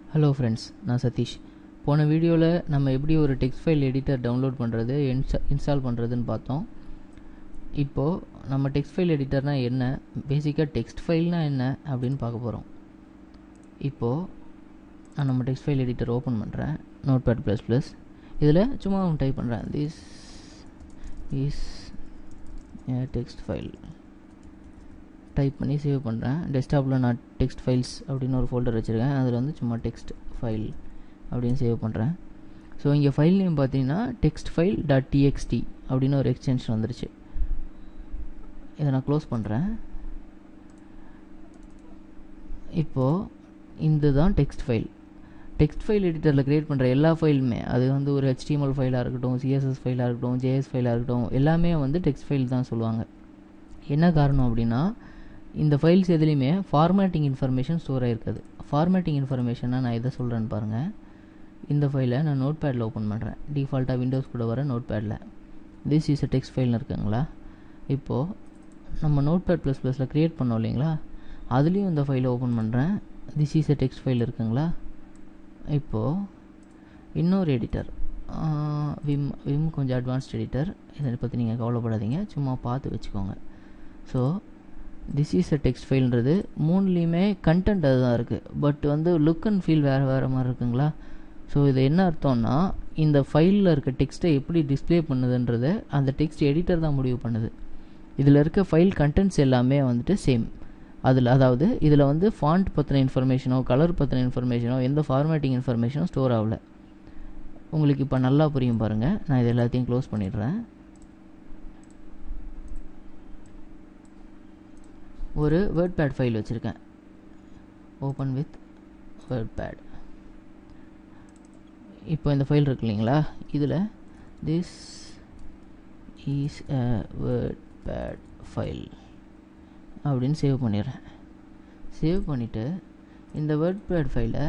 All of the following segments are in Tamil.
ஹலோ ஃப்ரெண்ட்ஸ் நான் சதீஷ் போன வீடியோவில் நம்ம எப்படி ஒரு டெக்ஸ்ட் ஃபைல் எடிட்டர் டவுன்லோட் பண்ணுறது இன்ஸ்டா இன்ஸ்டால் பண்ணுறதுன்னு பார்த்தோம் இப்போது நம்ம டெக்ஸ்ட் ஃபைல் எடிட்டர்னால் என்ன பேசிக்காக டெக்ஸ்ட் ஃபைல்னால் என்ன அப்படின்னு பார்க்க போகிறோம் இப்போது நான் நம்ம டெக்ஸ்ட் ஃபைல் எடிட்டர் ஓப்பன் பண்ணுறேன் நோட் பேட் ப்ளஸ் ப்ளஸ் இதில் சும்மா டைப் பண்ணுறேன் this is text file type பண்ணி சேவ் பண்ணுறேன் டெஸ்க்டாப்பில் நான் டெக்ஸ்ட் ஃபைல்ஸ் அப்படின்னு ஒரு ஃபோல்டர் வச்சுருக்கேன் அதில் வந்து சும்மா டெக்ஸ்ட் ஃபைல் அப்படின்னு சேவ் பண்ணுறேன் ஸோ இங்கே ஃபைல் நேம் பார்த்தீங்கன்னா டெக்ஸ்ட் ஃபைல் டாட் டிஎக்ஸ்டி அப்படின்னு ஒரு எக்ஸ்டென்ஷன் வந்துருச்சு இதை நான் க்ளோஸ் பண்ணுறேன் இப்போது இந்த தான் டெக்ஸ்ட் ஃபைல் டெக்ஸ்ட் ஃபைல் எடிட்டரில் க்ரியேட் பண்ணுற எல்லா ஃபைலுமே அது வந்து ஒரு ஹெச்டிஎம்எல் ஃபைலாக இருக்கட்டும் சிஎஸ்எஸ் ஃபைலாக இருக்கட்டும் ஜேஎஸ் ஃபைலாக இருக்கட்டும் எல்லாமே வந்து டெக்ஸ்ட் ஃபைல் தான் சொல்லுவாங்க என்ன காரணம் அப்படின்னா இந்த ஃபைல்ஸ் எதுலேயுமே ஃபார்மேட்டிங் இன்ஃபர்மேஷன் ஸ்டோர் ஆகிருக்காது ஃபார்மேட்டிங் இன்ஃபர்மேஷனாக நான் எதை சொல்கிறேன்னு பாருங்கள் இந்த ஃபைலை நான் நோட் பேடில் ஓப்பன் பண்ணுறேன் டிஃபால்ட்டாக விண்டோஸ் கூட வர நோட் பேடில் திஸ் இஸ் அ டெக்ஸ்ட் ஃபைல்னு இருக்குங்களா இப்போது நம்ம நோட் பேட் ப்ளஸ் ப்ளஸில் க்ரியேட் பண்ணோம் இல்லைங்களா அதுலேயும் இந்த ஃபைலை ஓப்பன் பண்ணுறேன் this is a text file இருக்குங்களா இப்போது இன்னொரு எடிட்டர் விம் விம் கொஞ்சம் அட்வான்ஸ்ட் எடிட்டர் இதை பற்றி நீங்கள் கவலைப்படாதீங்க சும்மா பார்த்து வச்சுக்கோங்க so this is a text ஃபைல்ன்றது மூணுலேயுமே கண்டென்ட் அதுதான் இருக்குது பட் வந்து லுக் அண்ட் ஃபீல் வேறு வேறு மாதிரி இருக்குங்களா ஸோ இது என்ன அர்த்தம்னா இந்த ஃபைலில் இருக்க டெக்ஸ்ட்டை எப்படி டிஸ்பிளே பண்ணுதுன்றது அந்த டெக்ஸ்ட் எடிட்டர் தான் முடிவு பண்ணுது இதில் இருக்க ஃபைல் கண்டென்ட்ஸ் எல்லாமே வந்துட்டு சேம் அதில் அதாவது இதில் வந்து ஃபாண்ட் பற்றின இன்ஃபர்மேஷனோ கலர் பற்றின இன்ஃபர்மேஷனோ எந்த ஃபார்மேட்டிங் இன்ஃபர்மேஷனோ ஸ்டோர் ஆகல உங்களுக்கு இப்போ நல்லா புரியும் பாருங்கள் நான் இது எல்லாத்தையும் க்ளோஸ் பண்ணிடுறேன் ஒரு வேர்ட் பேட் ஃபைல் வச்சுருக்கேன் ஓப்பன் வித் வேர்ட் பேட் இப்போ இந்த ஃபைல் இருக்கு இல்லைங்களா இதில் this is a WordPad file அப்படின்னு சேவ் பண்ணிடுறேன் சேவ் பண்ணிவிட்டு இந்த வேர்ட் பேட் ஃபைலை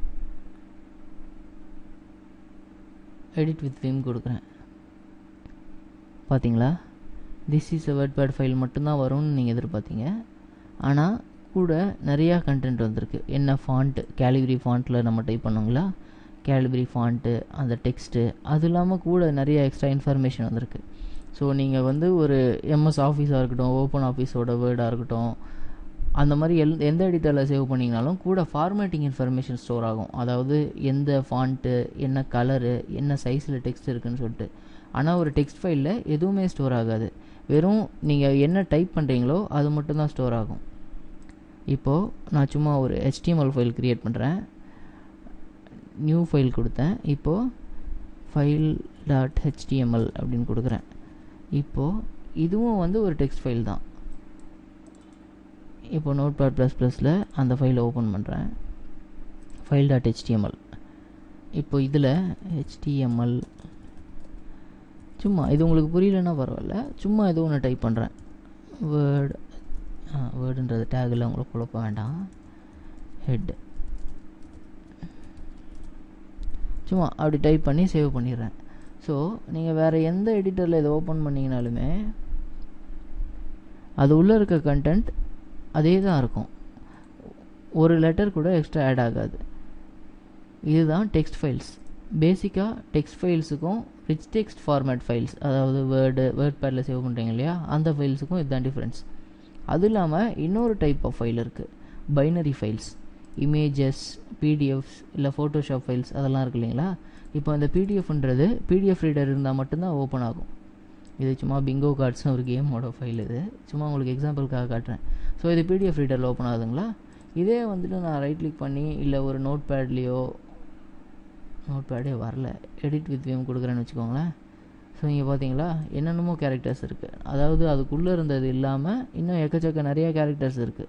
எடிட் வித் விம் கொடுக்குறேன் பார்த்தீங்களா this is a WordPad file மட்டும்தான் வரும்னு நீங்கள் எதிர்பார்த்தீங்க ஆனால் கூட நிறையா கண்டென்ட் வந்திருக்கு என்ன ஃபாண்ட்டு கேலிகிரி ஃபாண்ட்டில் நம்ம டைப் பண்ணோங்களா கேலிகிரி ஃபாண்ட்டு அந்த டெக்ஸ்ட்டு அது இல்லாமல் கூட நிறைய எக்ஸ்ட்ரா இன்ஃபர்மேஷன் வந்திருக்கு ஸோ நீங்கள் வந்து ஒரு எம்எஸ் ஆஃபீஸாக இருக்கட்டும் ஓப்பன் ஆஃபீஸோட வேர்டாக இருக்கட்டும் அந்த மாதிரி எல் எந்த எடிட்டரில் சேவ் பண்ணிங்கனாலும் கூட ஃபார்மேட்டிங் இன்ஃபர்மேஷன் ஸ்டோர் ஆகும் அதாவது எந்த ஃபாண்ட்டு என்ன கலரு என்ன சைஸில் டெக்ஸ்ட் இருக்குன்னு சொல்லிட்டு ஆனால் ஒரு டெக்ஸ்ட் ஃபைலில் எதுவுமே ஸ்டோர் ஆகாது வெறும் நீங்கள் என்ன டைப் பண்ணுறீங்களோ அது மட்டும்தான் ஸ்டோர் ஆகும் இப்போது நான் சும்மா ஒரு ஹெச்டிஎம்எல் ஃபைல் க்ரியேட் பண்ணுறேன் நியூ ஃபைல் கொடுத்தேன் இப்போது ஃபைல் டாட் ஹெச்டிஎம்எல் அப்படின்னு கொடுக்குறேன் இப்போது இதுவும் வந்து ஒரு டெக்ஸ்ட் ஃபைல் தான் இப்போ நோட் பேட் ப்ளஸ் ப்ளஸில் அந்த ஃபைலை ஓப்பன் பண்ணுறேன் ஃபைல் டாட் ஹெச்டிஎம்எல் இப்போ இதில் ஹெச்டிஎம்எல் சும்மா இது உங்களுக்கு புரியலன்னா பரவாயில்ல சும்மா ஏதோ ஒன்று டைப் பண்ணுறேன் வேர்டு வேர்டுன்றது டேகில் உங்களுக்கு குழப்ப வேண்டாம் ஹெட் சும்மா அப்படி டைப் பண்ணி சேவ் பண்ணிடுறேன் ஸோ நீங்கள் வேறு எந்த எடிட்டரில் இதை ஓப்பன் பண்ணிங்கனாலுமே அது உள்ளே இருக்க கண்டென்ட் அதே தான் இருக்கும் ஒரு லெட்டர் கூட எக்ஸ்ட்ரா ஆட் ஆகாது இதுதான் டெக்ஸ்ட் ஃபைல்ஸ் பேசிக்காக டெக்ஸ்ட் ஃபைல்ஸுக்கும் ரிச் டெக்ஸ்ட் ஃபார்மேட் ஃபைல்ஸ் அதாவது வேர்டு வேர்ட் பேடில் சேவ் பண்ணுறீங்க இல்லையா அந்த ஃபைல்ஸுக்கும் இதுதான் டிஃப்ரென்ஸ் அது இல்லாமல் இன்னொரு டைப் ஆஃப் ஃபைல் இருக்குது பைனரி ஃபைல்ஸ் இமேஜஸ் பிடிஎஃப்ஸ் இல்லை ஃபோட்டோஷாப் ஃபைல்ஸ் அதெல்லாம் இருக்கு இல்லைங்களா இப்போ இந்த பிடிஎஃப்ன்றது பிடிஎஃப் ரீடர் இருந்தால் மட்டும்தான் ஓப்பன் ஆகும் இது சும்மா பிங்கோ கார்ட்ஸ்னு ஒரு கேமோட ஃபைல் இது சும்மா உங்களுக்கு எக்ஸாம்பிளுக்காக காட்டுறேன் ஸோ இது பிடிஎஃப் ரீடரில் ஓப்பன் ஆகுதுங்களா இதே வந்துட்டு நான் ரைட் கிளிக் பண்ணி இல்லை ஒரு நோட் பேட்லேயோ நோட் பேடே வரல எடிட் வித் விம் கொடுக்குறேன்னு வச்சுக்கோங்களேன் ஸோ இங்கே பார்த்தீங்களா என்னென்னமோ கேரக்டர்ஸ் இருக்குது அதாவது அதுக்குள்ளே இருந்தது இல்லாமல் இன்னும் எக்கச்சக்க நிறைய கேரக்டர்ஸ் இருக்குது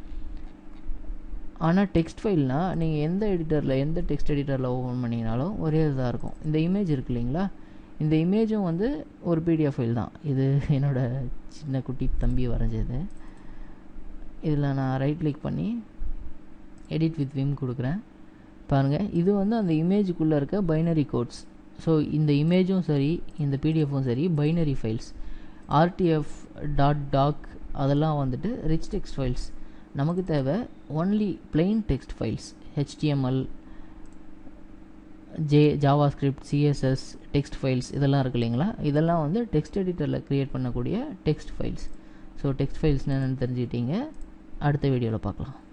ஆனால் டெக்ஸ்ட் ஃபைல்னால் நீங்கள் எந்த எடிட்டரில் எந்த டெக்ஸ்ட் எடிட்டரில் ஓப்பன் பண்ணிங்கனாலும் ஒரே இதாக இருக்கும் இந்த இமேஜ் இருக்கு இல்லைங்களா இந்த இமேஜும் வந்து ஒரு பிடிஎஃப் ஃபைல் தான் இது என்னோடய சின்ன குட்டி தம்பி வரைஞ்சது இதில் நான் ரைட் கிளிக் பண்ணி எடிட் வித் விம் கொடுக்குறேன் பாருங்கள் இது வந்து அந்த இமேஜுக்குள்ளே இருக்க பைனரி கோட்ஸ் ஸோ இந்த இமேஜும் சரி இந்த பிடிஎஃப்பும் சரி binary files RTF dot doc அதெல்லாம் வந்துட்டு ரிச் டெக்ஸ்ட் ஃபைல்ஸ் நமக்கு தேவை only plain text files HTML J JavaScript CSS text files இதெல்லாம் இருக்கு இல்லைங்களா இதெல்லாம் வந்து டெக்ஸ்ட் எடிட்டரில் க்ரியேட் பண்ணக்கூடிய text files so text files என்னென்னு தெரிஞ்சுக்கிட்டீங்க அடுத்த வீடியோவில் பார்க்கலாம்